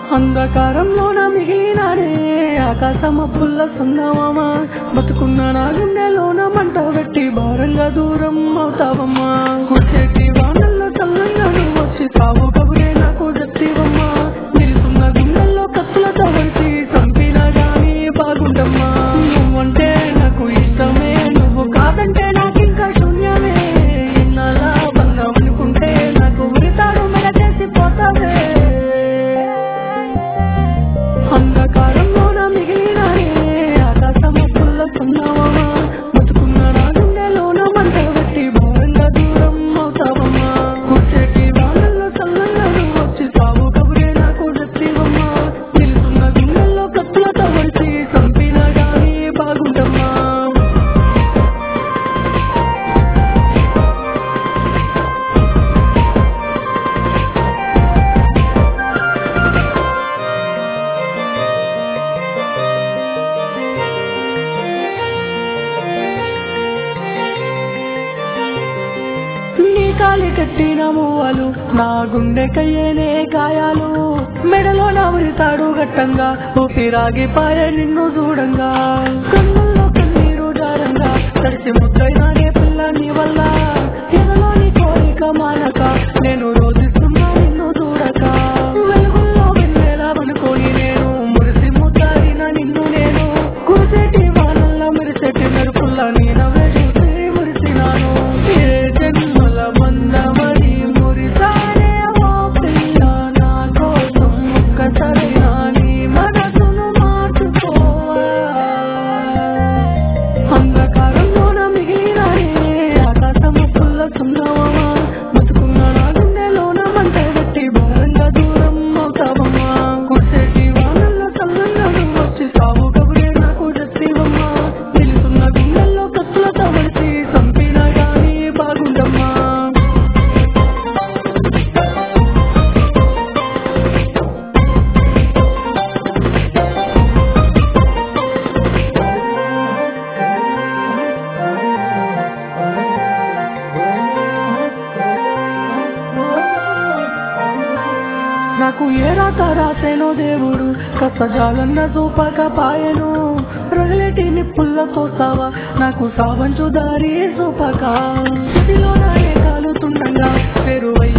అంధకారంలోన మిగిలినారే ఆకాశమ పుల్ల సున్నావమ్మా బతుకున్న నా గుండెలోన మంట పెట్టి భారంగా దూరం అవుతావమ్మా కుర్చేటి వానల్లో చల్లంగా నువ్వు వచ్చి తావు కబురే నాకు చెప్తీవమ్మా నిలుసున్న గుండెల్లో కత్తులతో వచ్చి చంపినా గానీ బాగుండమ్మా నువ్వంటే నాకు ఇష్టమే నువ్వు కాదంటే నాకింకా శూన్యమే ఇన్నాళ్ళ బంధం అనుకుంటే నాకు ఉరితాడు మెడ చేసి పోతావే అంధకారంలోన మిగిలినారే ఆకాశమ పుల్ల సున్నావమ్మా బతుకున్న నా గుండెలోన మంట పెట్టి భారంగా దూరం అవుతావమ్మా కూర్చేటి వానల్లో చల్లంగా నువ్వు వచ్చి సాగు కబురే నాకు చెప్తీవమ్మా నిలుసున్న గుండెల్లో కత్తులతో వచ్చి చంపినా గానీ బాగుండమ్మా నీ కాలి కట్టిన మువ్వలు నా గుండెకయ్యేనే గాయాలు మెడలో నా ఉరితాడు గట్టంగా ఊపిరాగిపాయ నిన్ను చూడంగా కన్నుల్లో కన్నీరు జారంగా తడిసి ముద్దైనానే పిల్ల నీ వల్ల ఎదలోని కోరిక మానక నేను రోజిస్తున్నా నిన్ను చూడక వెలుగుల్లో వెన్నెలా అనుకోని నేను మురిసి ముద్దాడిన నిన్ను నేను కురిసేటి వానల్లా మెరిసేటి మెరుపుల్లా నీ నవ్వే చూసి మురిసినాను ఏ జన్మల బంధమని మురిసానే ఓ పిల్ల నా కోసం ఒక్కసారి నీ మనసును మార్చుకోవా అంధకారంలోన మిగిలినారే ఆకాశమ పుల్ల సున్నావమ్మా బతుకున్న నా గుండెలోన మంట పెట్టి భారంగా దూరం అవుతావమ్మా కుర్చేటి వానల్లో చల్లంగా నువ్వు వచ్చి సాగు కబురే నాకు చెప్తీవమ్మా నిలుసున్న గుండెల్లో కత్తులతో వచ్చి చంపినా గానీ బాగుండమ్మా నాకు ఏ రాత రాసేనో దేవుడు కష్టజాలన్న చూపక పాయను రగలేటి నిప్పులతో సావా నాకు సావంచు దారి చూపక స్థితిలో నాడే కాలుతుండగా పెరువై